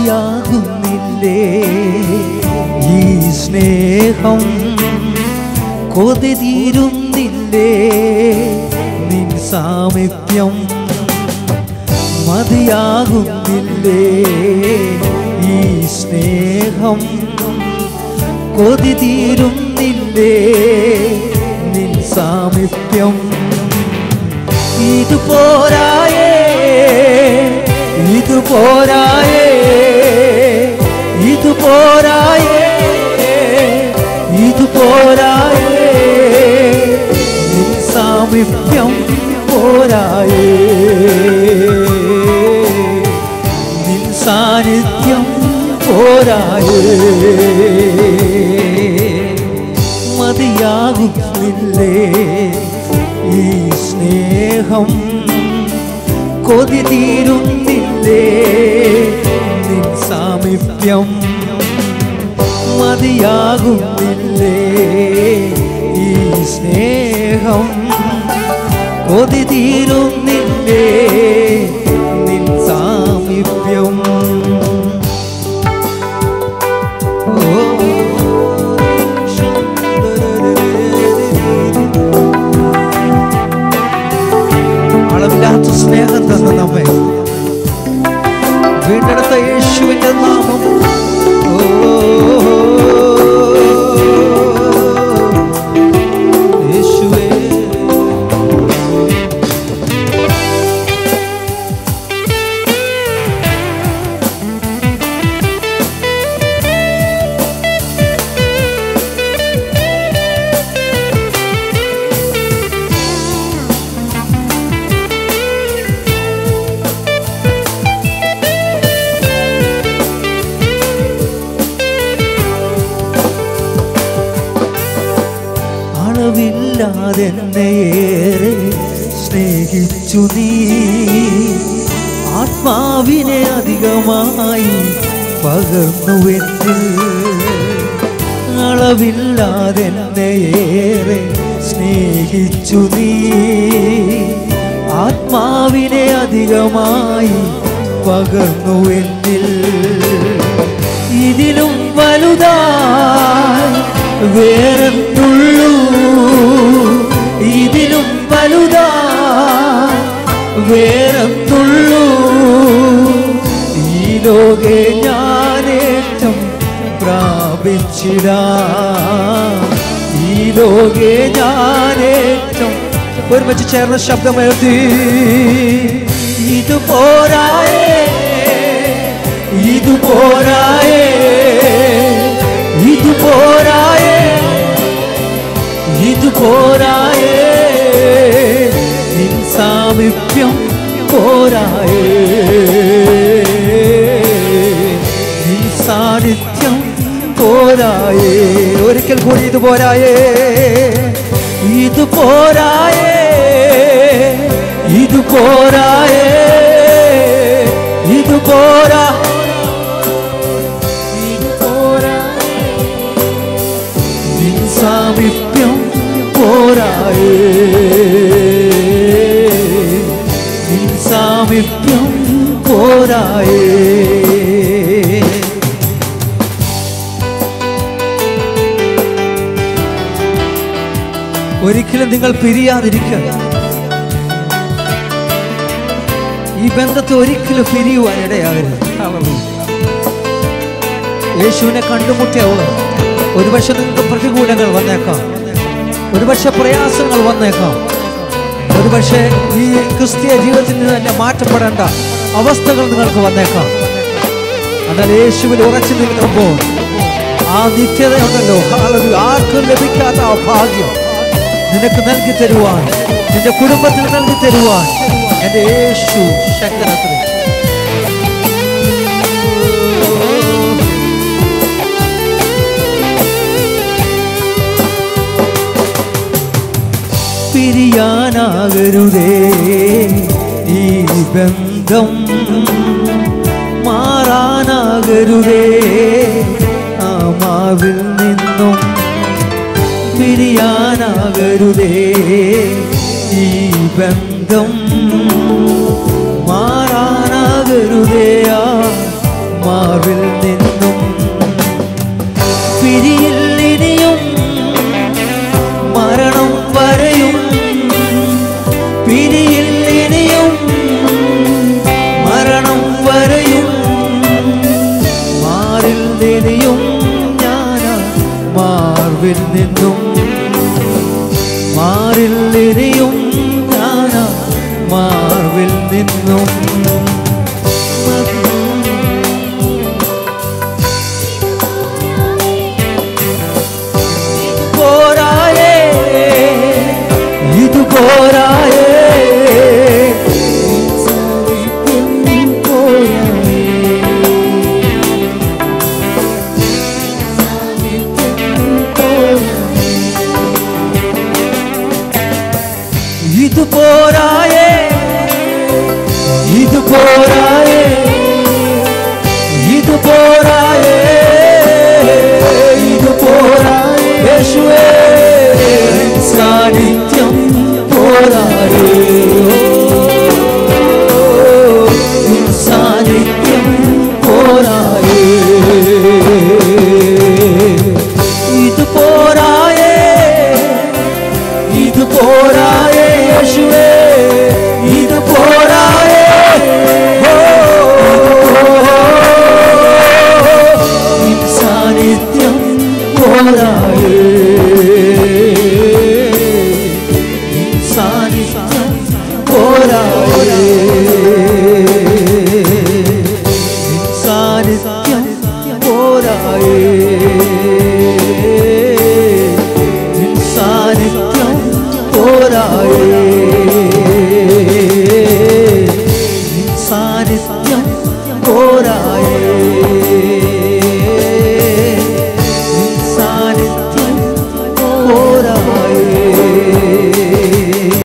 മതിയാകുന്നില്ലേ ഈ സ്നേഹം കൊതി തീരുന്നില്ലേ നിൻ സാമീപ്യം മതിയാകുന്നില്ലേ ഈ സ്നേഹം കൊതി തീരുന്നില്ലേ നിൻ സാമീപ്യം ഇത് പോരായേ ഇത് പോരായേ ഇത് പോരായേ ഇത് പോരായേ നിൻ സാമീപ്യം പോരായേ നിൻ സാന്നിധ്യം പോരായേ മതിയാകുന്നില്ലേ ഈ സ്നേഹം കൊതി തീരുന്നില്ലേ നിൻ സാമീപ്യം മതിയാകുന്നില്ലേ ഈ സ്നേഹം കൊതി തീരുന്നില്ലേ നിൻ സാമീപ്യം അളവില്ലാത്ത സ്നേഹം തന്ന നമ്മെ വീണ്ടെടുത്ത യേശുവിന്റെ നാമം ഓ, യേശുവേ അളവില്ലാതെന്നെയേറെ സ്നേഹിച്ചു നീ ആത്മാവിനെ അധികമായി പകർന്നുവെന്നിൽ അളവില്ലാതെന്നെയേറെ സ്നേഹിച്ചു നീ ആത്മാവിനെ അധികമായി പകർന്നുവെന്നിൽ ഇതിലും വലുതായി വേറെന്തുള്ളൂ ഇതിലും വലുതായി വേറെന്തുള്ളൂ ഈ ലോകെ ഞാനേറ്റം പ്രാപിച്ചിടാ ഈ ലോകെ ഞാനേറ്റം ഒരുമിച്ച് ചേർന്ന ശബ്ദമുയർത്തി ഇത് പോരായേ ഇത് പോരായേ ഇത് പോരായേ ഇത് പോരായേ നിൻ സാമീപ്യം പോരായേ നിൻ സാന്നിധ്യം പോരായേ ഒരിക്കൽ കൂടി ഇത് പോരായേ ഇത് പോരായേ ഇത് പോരായേ ഇത് പോരാ ഇത് പോരാ നിൻ സാമീപ്യം പോരായേ നിൻ സാമീപ്യം പോരായേ ഒരിക്കലും നിങ്ങൾ പിരിയാതിരിക്കുക ഈ ബന്ധത്തെ ഒരിക്കലും പിരിയുവാൻ ഇടയാകരുത് Hallelujah. യേശുവിനെ കണ്ടുമുട്ടിയവർ ഒരുപക്ഷെ നിങ്ങൾക്ക് പ്രതികൂലങ്ങൾ വന്നേക്കാം ഒരുപക്ഷെ പ്രയാസങ്ങൾ വന്നേക്കാം ഒരുപക്ഷെ ഈ ക്രിസ്തീയ ജീവിതത്തിൽ നിന്ന് തന്നെ മാറ്റപ്പെടേണ്ട അവസ്ഥകൾ നിങ്ങൾക്ക് വന്നേക്കാം എന്നാൽ യേശുവിൽ ഉറച്ചു നിൽക്കുമ്പോൾ ആ നിത്യതയുണ്ടല്ലോ ഹാലലൂയ. ആർക്കും ലഭിക്കാത്ത ആ ഭാഗ്യം നിനക്ക് നൽകി തരുവാൻ നിന്റെ കുടുംബത്തിൽ നൽകി തരുവാൻ എന്റെ യേശു ശക്തനത്രേ പിരിയാനാകരുതേ ഈ ബന്ധം മാറാനാകരുതേ ആ മാവിൽ നിന്നും പിരിയാനാകരുതേ ഈ ബന്ധം മാറാനാകരുതേ ആ മാറിൽ നിന്നും പിരിയിൽ ഇനിയും മരണം വരെയും പിരിയിൽ ഇനിയും മരണം വരെയും മാറിൽ നിന്നും ഞാൻ മാർവിൽ നിന്നും മാറിൽ നിന്നും ഞാൻ മാർവിൽ നിന്നും പോരായേ ഇത് പോരായേ ഇത് പോരായേ ഇത് പോരായേ ഇത് പോരായേ ഇത് പോരായേ യേശുവേ സാന്നിധ്യം പോരായേ നിൻ സാന്നിധ്യം പോരായേ ഇത് പോരായേ ഇത് പോരായേ യേശുവേ ഇത് പോരായേ ഓ, നിൻ സാന്നിധ്യം പോരായേ നിൻ സാന്നിധ്യം പോരായേ നിൻ സാന്നിധ്യം